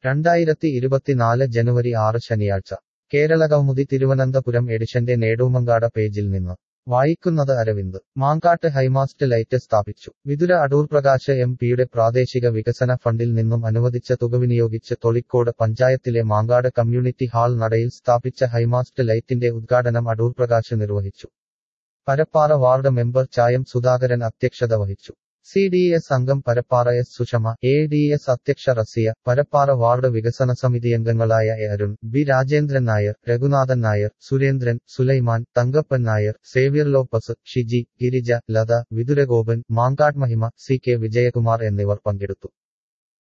രണ്ടായിരത്തി ഇരുപത്തിനാല് ജനുവരി ആറ് ശനിയാഴ്ച കേരളകൗമുദി തിരുവനന്തപുരം എഡിഷന്റെ നേടൂമങ്കാട പേജിൽ നിന്ന് വായിക്കുന്നത് അരവിന്ദ് മാങ്കാട്ട് ഹൈമാസ്റ്റ് ലൈറ്റ് സ്ഥാപിച്ചു വിതുര അടൂർ പ്രകാശ് എം പിയുടെ പ്രാദേശിക വികസന ഫണ്ടിൽ നിന്നും അനുവദിച്ച തുക വിനിയോഗിച്ച് തൊളിക്കോട് പഞ്ചായത്തിലെ മാങ്കാട് കമ്മ്യൂണിറ്റി ഹാൾ നടയിൽ സ്ഥാപിച്ച ഹൈമാസ്റ്റ് ലൈറ്റിന്റെ ഉദ്ഘാടനം അടൂർ പ്രകാശ് നിർവഹിച്ചു പരപ്പാറ വാർഡ് മെമ്പർ ചായം സുധാകരൻ അധ്യക്ഷത വഹിച്ചു സി ഡി എസ് അംഗം Parappara S Sushama A D S അധ്യക്ഷ റസിയ പരപ്പാറ വാർഡ് വികസന സമിതി അംഗങ്ങളായ A Arun B Rajendran Nair Raghunathan Nair Surendran Sulaiman Thankappan Nair Xavier Lopez Shiji Girija Latha Vithuragopan Mankad Mahima C K Vijayakumar എന്നിവർ പങ്കെടുത്തു